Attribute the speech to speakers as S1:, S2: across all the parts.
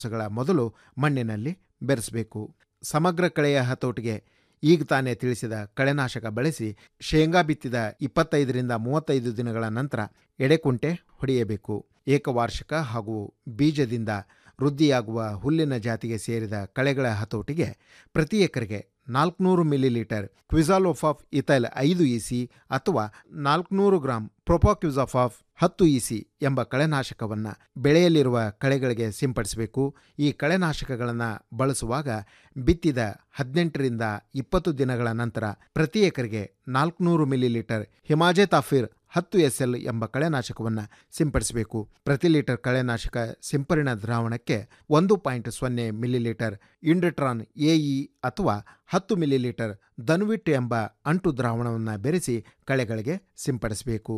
S1: ಗಳ ಮೊದಲು ಮಣ್ಣಿನಲ್ಲಿ ಬೆರೆಸಬೇಕು ಸಮಗ್ರ ಕಳೆಯ ಹತೋಟಿಗೆ ಈಗ ತಾನೇ ತಿಳಿಸಿದ ಕಳೆನಾಶಕ ಬಳಸಿ ಶೇಂಗಾ ಬಿತ್ತಿದ ಇಪ್ಪತ್ತೈದರಿಂದ ಮೂವತ್ತೈದು ದಿನಗಳ ನಂತರ ಎಡೆಕುಂಟೆ ಹೊಡೆಯಬೇಕು ಏಕವಾರ್ಷಿಕ ಹಾಗೂ ಬೀಜದಿಂದ ವೃದ್ಧಿಯಾಗುವ ಹುಲ್ಲಿನ ಜಾತಿಗೆ ಸೇರಿದ ಕಳೆಗಳ ಹತೋಟಿಗೆ ಪ್ರತಿ ಎಕರೆಗೆ ನಾಲ್ಕುನೂರು ಮಿಲಿಲೀಟರ್ ಕ್ವಿಜಾಲೋಫಾಫ್ ಇಥೈಲ್ ಐದು ಇಸಿ ಅಥವಾ ನಾಲ್ಕುನೂರು ಗ್ರಾಂ ಪ್ರೊಪಾಕ್ಯುಜಾಫಾಫ್ ಹತ್ತು ಇಸಿ ಎಂಬ ಕಳೆನಾಶಕವನ್ನು ಬೆಳೆಯಲ್ಲಿರುವ ಕಳೆಗಳಿಗೆ ಸಿಂಪಡಿಸಬೇಕು ಈ ಕಳೆನಾಶಕಗಳನ್ನು ಬಳಸುವಾಗ ಬಿತ್ತಿದ ಹದಿನೆಂಟರಿಂದ ಇಪ್ಪತ್ತು ದಿನಗಳ ನಂತರ ಪ್ರತಿ ಎಕರೆಗೆ ನಾಲ್ಕುನೂರು ಮಿಲಿಲೀಟರ್ ಹಿಮಾಜೆತಾಫಿರ್ ಹತ್ತು ಎಸ್ ಎಲ್ ಎಂಬ ಕಳೆನಾಶಕವನ್ನು ಸಿಂಪಡಿಸಬೇಕು ಪ್ರತಿ ಲೀಟರ್ ಕಳೆನಾಶಕ ಸಿಂಪರಣಾ ದ್ರಾವಣಕ್ಕೆ ಒಂದು ಪಾಯಿಂಟ್ ಸೊನ್ನೆ ಮಿಲಿಲೀಟರ್ ಇಂಡಿಟ್ರಾನ್ ಎಇ ಅಥವಾ ಹತ್ತು ಮಿಲಿಲೀಟರ್ ದನ್ವಿಟ್ ಎಂಬ ಅಂಟು ದ್ರಾವಣವನ್ನು ಬೆರೆಸಿ ಕಳೆಗಳಿಗೆ ಸಿಂಪಡಿಸಬೇಕು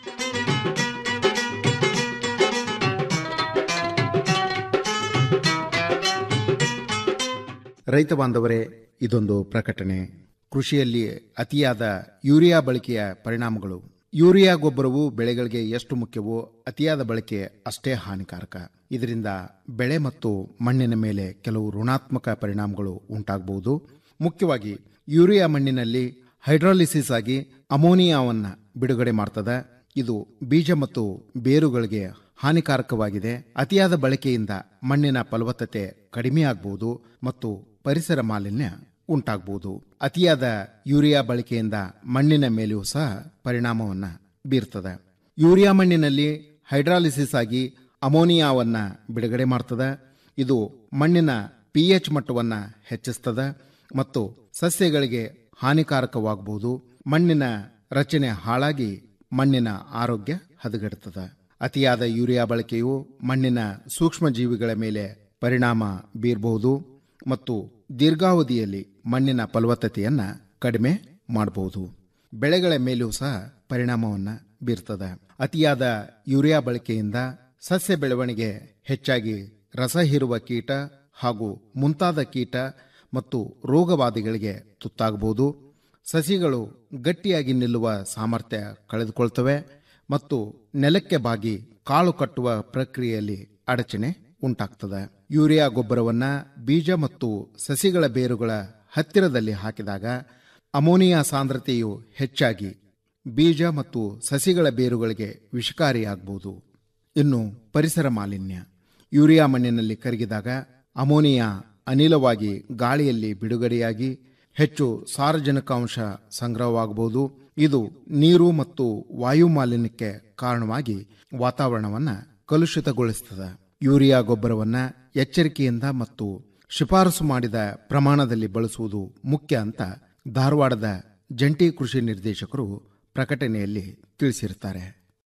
S1: ರೈತ ಬಾಂಧವರೇ ಇದೊಂದು ಪ್ರಕಟಣೆ ಕೃಷಿಯಲ್ಲಿ ಅತಿಯಾದ ಯೂರಿಯಾ ಬಳಕೆಯ ಪರಿಣಾಮಗಳು ಯೂರಿಯಾ ಗೊಬ್ಬರವು ಬೆಳೆಗಳಿಗೆ ಎಷ್ಟು ಮುಖ್ಯವೋ ಅತಿಯಾದ ಬಳಕೆ ಅಷ್ಟೇ ಹಾನಿಕಾರಕ ಇದರಿಂದ ಬೆಳೆ ಮತ್ತು ಮಣ್ಣಿನ ಮೇಲೆ ಕೆಲವು ಋಣಾತ್ಮಕ ಪರಿಣಾಮಗಳು ಉಂಟಾಗಬಹುದು ಮುಖ್ಯವಾಗಿ ಯೂರಿಯಾ ಮಣ್ಣಿನಲ್ಲಿ ಹೈಡ್ರಾಲಿಸಿಸ್ ಆಗಿ ಅಮೋನಿಯಾವನ್ನು ಬಿಡುಗಡೆ ಮಾಡ್ತದೆ ಇದು ಬೀಜ ಮತ್ತು ಬೇರುಗಳಿಗೆ ಹಾನಿಕಾರಕವಾಗಿದೆ ಅತಿಯಾದ ಬಳಕೆಯಿಂದ ಮಣ್ಣಿನ ಫಲವತ್ತತೆ ಕಡಿಮೆಯಾಗಬಹುದು ಮತ್ತು ಪರಿಸರ ಮಾಲಿನ್ಯ ಉಂಟಾಗಬಹುದು ಅತಿಯಾದ ಯೂರಿಯಾ ಬಳಕೆಯಿಂದ ಮಣ್ಣಿನ ಮೇಲೆಯೂ ಸಹ ಪರಿಣಾಮವನ್ನು ಬೀರ್ತದೆ ಯೂರಿಯಾ ಮಣ್ಣಿನಲ್ಲಿ ಹೈಡ್ರಾಲಿಸಿಸ್ ಆಗಿ ಅಮೋನಿಯಾವನ್ನು ಬಿಡುಗಡೆ ಮಾಡ್ತದೆ ಇದು ಮಣ್ಣಿನ ಪಿ ಎಚ್ ಮಟ್ಟವನ್ನು ಹೆಚ್ಚಿಸ್ತದೆ ಮತ್ತು ಸಸ್ಯಗಳಿಗೆ ಹಾನಿಕಾರಕವಾಗಬಹುದು ಮಣ್ಣಿನ ರಚನೆ ಹಾಳಾಗಿ ಮಣ್ಣಿನ ಆರೋಗ್ಯ ಹದಗೆಡುತ್ತದೆ ಅತಿಯಾದ ಯೂರಿಯಾ ಬಳಕೆಯು ಮಣ್ಣಿನ ಸೂಕ್ಷ್ಮ ಜೀವಿಗಳ ಮೇಲೆ ಪರಿಣಾಮ ಬೀರಬಹುದು ಮತ್ತು ದೀರ್ಘಾವಧಿಯಲ್ಲಿ ಮಣ್ಣಿನ ಫಲವತ್ತತೆಯನ್ನು ಕಡಿಮೆ ಮಾಡಬಹುದು ಬೆಳೆಗಳ ಮೇಲೂ ಸಹ ಪರಿಣಾಮವನ್ನು ಬೀರ್ತದೆ ಅತಿಯಾದ ಯೂರಿಯಾ ಬಳಕೆಯಿಂದ ಸಸ್ಯ ಬೆಳವಣಿಗೆ ಹೆಚ್ಚಾಗಿ ರಸ ಹೀರುವ ಕೀಟ ಹಾಗೂ ಮುಂತಾದ ಕೀಟ ಮತ್ತು ರೋಗಬಾಧೆಗಳಿಗೆ ತುತ್ತಾಗಬಹುದು ಸಸಿಗಳು ಗಟ್ಟಿಯಾಗಿ ನಿಲ್ಲುವ ಸಾಮರ್ಥ್ಯ ಕಳೆದುಕೊಳ್ತವೆ ಮತ್ತು ನೆಲಕ್ಕೆ ಬಾಗಿ ಕಾಳು ಕಟ್ಟುವ ಪ್ರಕ್ರಿಯೆಯಲ್ಲಿ ಅಡಚಣೆ ಉಂಟಾಗ್ತದೆ ಯೂರಿಯಾ ಗೊಬ್ಬರವನ್ನು ಬೀಜ ಮತ್ತು ಸಸಿಗಳ ಬೇರುಗಳ ಹತ್ತಿರದಲ್ಲಿ ಹಾಕಿದಾಗ ಅಮೋನಿಯಾ ಸಾಂದ್ರತೆಯು ಹೆಚ್ಚಾಗಿ ಬೀಜ ಮತ್ತು ಸಸಿಗಳ ಬೇರುಗಳಿಗೆ ವಿಷಕಾರಿಯಾಗಬಹುದು ಇನ್ನು ಪರಿಸರ ಮಾಲಿನ್ಯ ಯೂರಿಯಾ ಮಣ್ಣಿನಲ್ಲಿ ಕರಗಿದಾಗ ಅಮೋನಿಯಾ ಅನಿಲವಾಗಿ ಗಾಳಿಯಲ್ಲಿ ಬಿಡುಗಡೆಯಾಗಿ ಹೆಚ್ಚು ಸಾರಜನಕಾಂಶ ಸಂಗ್ರಹವಾಗಬಹುದು ಇದು ನೀರು ಮತ್ತು ವಾಯು ಮಾಲಿನ್ಯಕ್ಕೆ ಕಾರಣವಾಗಿ ವಾತಾವರಣವನ್ನು ಕಲುಷಿತಗೊಳಿಸುತ್ತದೆ ಯೂರಿಯಾ ಗೊಬ್ಬರವನ್ನು ಎಚ್ಚರಿಕೆಯಿಂದ ಮತ್ತು ಶಿಫಾರಸು ಮಾಡಿದ ಪ್ರಮಾಣದಲ್ಲಿ ಬಳಸುವುದು ಮುಖ್ಯ ಅಂತ ಧಾರವಾಡದ ಜಂಟಿ ಕೃಷಿ ನಿರ್ದೇಶಕರು ಪ್ರಕಟಣೆಯಲ್ಲಿ ತಿಳಿಸಿರುತ್ತಾರೆ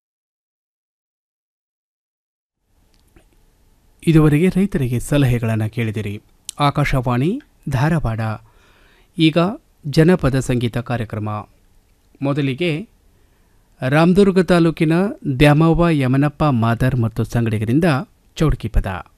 S2: ಇದುವರೆಗೆ ರೈತರಿಗೆ ಸಲಹೆಗಳನ್ನು ಕೇಳಿದಿರಿ ಆಕಾಶವಾಣಿ ಧಾರವಾಡ ಈಗ ಜನಪದ ಸಂಗೀತ ಕಾರ್ಯಕ್ರಮ ಮೊದಲಿಗೆ ರಾಮದುರ್ಗ ತಾಲೂಕಿನ ದ್ಯಾಮವ್ವ ಯಮನಪ್ಪ ಮಾದರ್ ಮತ್ತು ಸಂಗಡಿಗರಿಂದ ಚೌಡ್ಕಿ ಪದ